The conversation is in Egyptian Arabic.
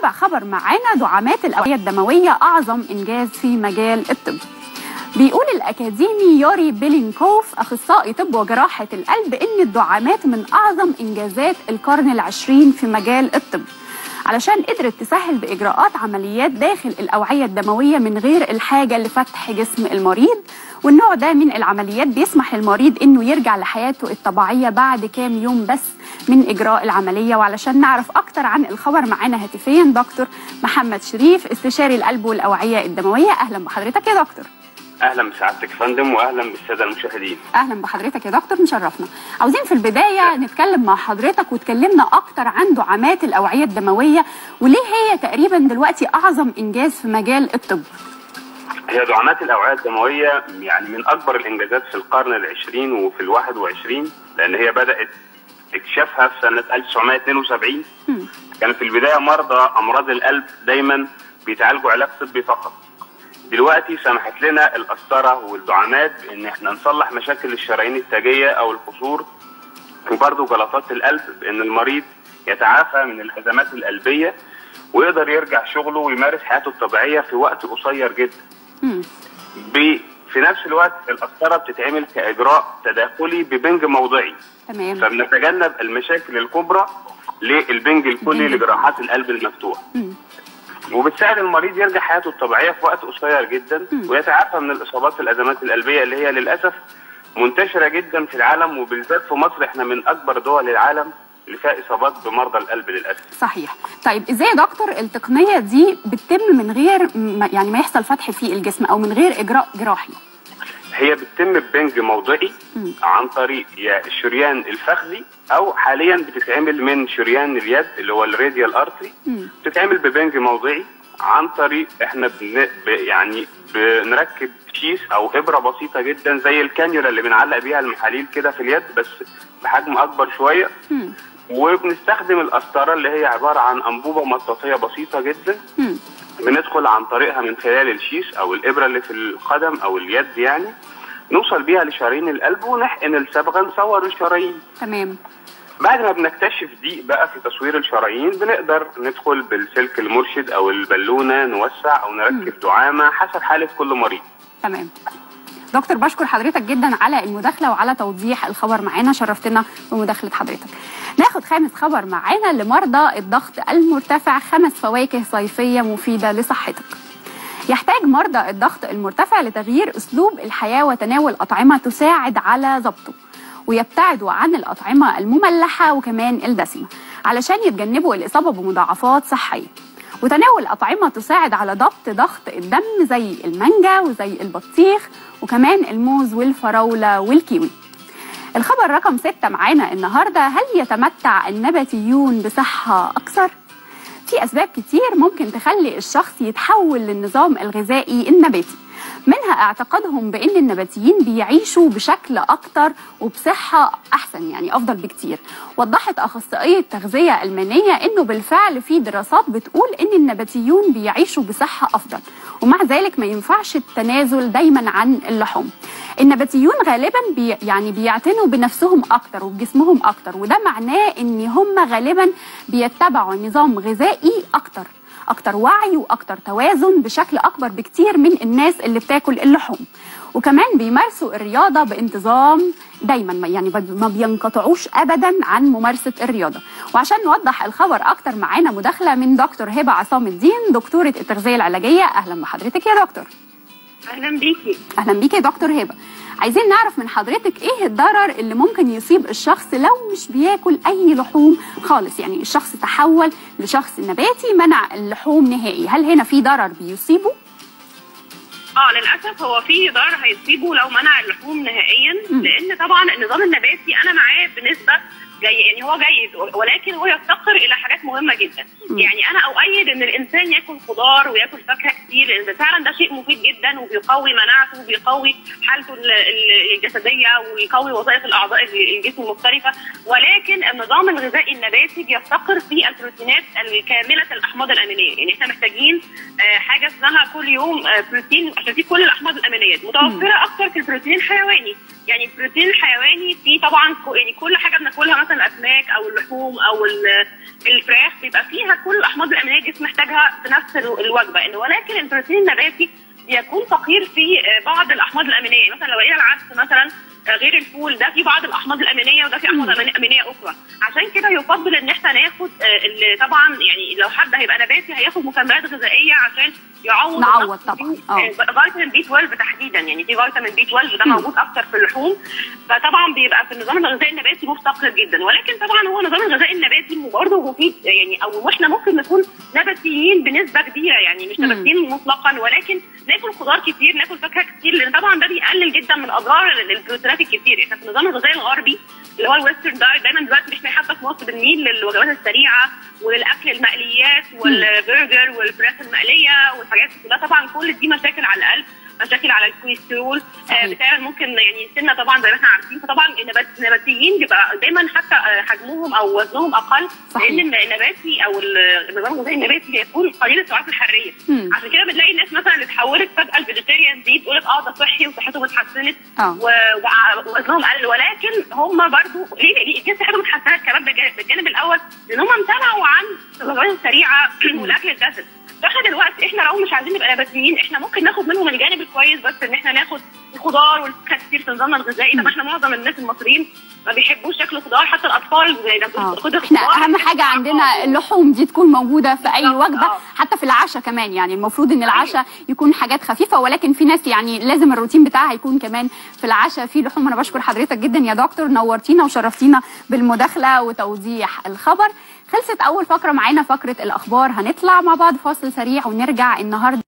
رابع خبر معانا دعامات الأوعية الدموية أعظم إنجاز في مجال الطب بيقول الأكاديمي يوري بيلينكوف أخصائي طب وجراحة القلب إن الدعامات من أعظم إنجازات القرن العشرين في مجال الطب علشان قدرت تسهل بإجراءات عمليات داخل الأوعية الدموية من غير الحاجة لفتح جسم المريض والنوع ده من العمليات بيسمح للمريض إنه يرجع لحياته الطبيعية بعد كام يوم بس من إجراء العملية وعلشان نعرف أكتر عن الخبر معانا هاتفيا دكتور محمد شريف استشاري القلب والأوعية الدموية أهلا بحضرتك يا دكتور اهلا بسعادتك يا فندم واهلا بالساده المشاهدين اهلا بحضرتك يا دكتور مشرفنا عاوزين في البدايه نتكلم مع حضرتك وتكلمنا اكتر عن دعامات الاوعيه الدمويه وليه هي تقريبا دلوقتي اعظم انجاز في مجال الطب هي دعامات الاوعيه الدمويه يعني من اكبر الانجازات في القرن العشرين وفي الواحد وعشرين لان هي بدات اكتشافها في سنه 1972 مم. كان في البدايه مرضى امراض القلب دايما بيتعالجوا علاج طبي فقط دلوقتي سمحت لنا القسطره والدعامات بان احنا نصلح مشاكل الشرايين التاجيه او القصور وبرضه جلطات القلب بان المريض يتعافى من الازمات القلبيه ويقدر يرجع شغله ويمارس حياته الطبيعيه في وقت قصير جدا. مم. ب- في نفس الوقت القسطره بتتعمل كاجراء تداخلي ببنج موضعي تمام فبنتجنب المشاكل الكبرى للبنج الكلي البنج. لجراحات القلب المفتوح. مم. وبتساعد المريض يرجع حياته الطبيعيه في وقت قصير جدا مم. ويتعافى من الاصابات في الازمات القلبيه اللي هي للاسف منتشره جدا في العالم وبالذات في مصر احنا من اكبر دول العالم اللي فيها اصابات بمرضى القلب للاسف. صحيح طيب ازاي يا دكتور التقنيه دي بتتم من غير م- يعني ما يحصل فتح في الجسم او من غير اجراء جراحي هي بتتم ببنج موضعي مم. عن طريق يا الشريان الفخذي او حاليا بتتعمل من شريان اليد اللي هو الراديال ارتري مم. بتتعمل ببنج موضعي عن طريق احنا بن... ب... يعني بنركب شيس او ابره بسيطه جدا زي الكانيولا اللي بنعلق بيها المحاليل كده في اليد بس بحجم اكبر شويه مم. وبنستخدم القسطره اللي هي عباره عن انبوبه مطاطيه بسيطه جدا مم. بندخل عن طريقها من خلال الشيش او الابره اللي في القدم او اليد يعني نوصل بيها لشرايين القلب ونحقن الصبغه نصور الشرايين تمام بعد ما بنكتشف دي بقى في تصوير الشرايين بنقدر ندخل بالسلك المرشد او البالونه نوسع او نركب دعامه حسب حاله كل مريض تمام دكتور بشكر حضرتك جدا على المداخله وعلى توضيح الخبر معانا شرفتنا بمداخله حضرتك ناخد خامس خبر معانا لمرضى الضغط المرتفع خمس فواكه صيفيه مفيده لصحتك يحتاج مرضى الضغط المرتفع لتغيير اسلوب الحياه وتناول اطعمه تساعد على ضبطه ويبتعدوا عن الاطعمه المملحه وكمان الدسمه علشان يتجنبوا الاصابه بمضاعفات صحيه وتناول أطعمة تساعد على ضبط ضغط الدم زي المانجا وزي البطيخ وكمان الموز والفراولة والكيوي الخبر رقم ستة معانا النهاردة هل يتمتع النباتيون بصحة أكثر؟ في أسباب كتير ممكن تخلي الشخص يتحول للنظام الغذائي النباتي منها اعتقادهم بأن النباتيين بيعيشوا بشكل أكتر وبصحة أحسن يعني أفضل بكتير وضحت أخصائية تغذية ألمانية أنه بالفعل في دراسات بتقول أن النباتيون بيعيشوا بصحة أفضل ومع ذلك ما ينفعش التنازل دايما عن اللحوم النباتيون غالبا بي يعني بيعتنوا بنفسهم اكتر وبجسمهم اكتر وده معناه ان هم غالبا بيتبعوا نظام غذائي اكتر اكتر وعي واكتر توازن بشكل اكبر بكتير من الناس اللي بتاكل اللحوم وكمان بيمارسوا الرياضه بانتظام دايما ما- يعني ما بينقطعوش ابدا عن ممارسه الرياضه وعشان نوضح الخبر اكتر معانا مداخله من دكتور هبه عصام الدين دكتوره التغذيه العلاجيه اهلا بحضرتك يا دكتور اهلا بيكي اهلا بيكي يا دكتور هبه عايزين نعرف من حضرتك ايه الضرر اللي ممكن يصيب الشخص لو مش بياكل اي لحوم خالص يعني الشخص تحول لشخص نباتي منع اللحوم نهائي هل هنا في ضرر بيصيبه اه للاسف هو في ضرر هيصيبه لو منع اللحوم نهائيا مم. لان طبعا النظام النباتي انا معاه بنسبه جاي يعني هو جيد ولكن هو يفتقر الى حاجات مهمه جدا مم. يعني انا اؤيد ان الانسان ياكل خضار وياكل فاكهه كتير لان ده فعلا ده شيء مفيد جدا وبيقوي مناعته وبيقوي حالته ال- ال- الجسديه ويقوي وظائف الاعضاء الجسم المختلفه ولكن النظام الغذائي النباتي بيفتقر في البروتينات الكامله الاحماض الامينيه يعني احنا محتاجين آه، حاجه اسمها كل يوم آه، بروتين عشان في كل الاحماض الامينيه متوفره اكتر في البروتين الحيواني يعني البروتين الحيواني فيه طبعا ك- يعني كل حاجه بناكلها مثلا الاسماك او اللحوم او ال- الفراخ بيبقى فيها كل الاحماض الامينيه الجسم محتاجها في نفس ال- الوجبه إن ولكن البروتين النباتي بيكون فقير في آه، بعض الاحماض الامينيه مثلا لو لقينا العدس مثلا آه، غير الفول ده فيه بعض الاحماض الامينيه وده فيه احماض أمين- امينيه اخرى عشان كده يفضل ان احنا ناخد آه، اللي طبعا يعني لو حد هيبقى نباتي هياخد مكملات غذائيه عشان يعوض نعوض النقص طبعاً. في، آه. آه، فيتامين بي 12 تحديدا يعني في فيتامين بي 12 ده موجود اكتر في اللحوم فطبعا بيبقى في النظام الغذائي النباتي مفتقر جدا ولكن طبعا هو النظام الغذائي النباتي برضه مفيد يعني او احنا ممكن نكون نباتيين بنسبه كبيره يعني مش مم. نباتيين مطلقا ولكن ناكل خضار كتير ناكل فاكهه كتير لان طبعا ده بيقلل جدا من اضرار ال- البروتينات الكتير احنا في النظام الغذائي الغربي اللي هو الويسترن دايت دايما دلوقتي احنا حتى في مصر بنميل للوجبات السريعه وللاكل المقليات والبرجر والفراخ المقليه والحاجات دي كلها طبعا كل دي مشاكل على القلب مشاكل على الكوليسترول آه صحيح. بتعمل ممكن يعني سنه طبعا زي ما احنا عارفين فطبعا النبات النباتيين بيبقى دايما حتى آه، حجمهم او وزنهم اقل صحيح. لان النباتي او ال- النظام الغذائي النباتي بيكون قليل السعرات الحراريه مم. عشان كده بنلاقي الناس مثلا اللي اتحولت فجاه الفيجيتيريان دي تقول لك اه ده صحي وصحتهم اتحسنت آه. و- وع- ووزنهم قل ولكن هم برضو ليه ليه ليه صحتهم اتحسنت كمان بالجانب, بالجانب الاول لان هم امتنعوا عن الوجبات السريعه والاكل الدسم فاحنا دلوقتي احنا لو مش عايزين نبقى نباتيين احنا ممكن ناخد منهم الجانب الكويس بس ان احنا ناخد الخضار والفاكهه كتير في نظامنا الغذائي طب احنا معظم الناس المصريين ما بيحبوش ياكلوا خضار حتى الاطفال زي لما اه بتاخد احنا الخضار اهم حاجه عندنا اللحوم دي تكون موجوده في اي بالظبط، وجبه آه. حتى في العشاء كمان يعني المفروض ان العشاء يكون حاجات خفيفه ولكن في ناس يعني لازم الروتين بتاعها يكون كمان في العشاء في لحوم انا بشكر حضرتك جدا يا دكتور نورتينا وشرفتينا بالمداخله وتوضيح الخبر خلصت اول فقره معانا فقره الاخبار هنطلع مع بعض فاصل سريع ونرجع النهارده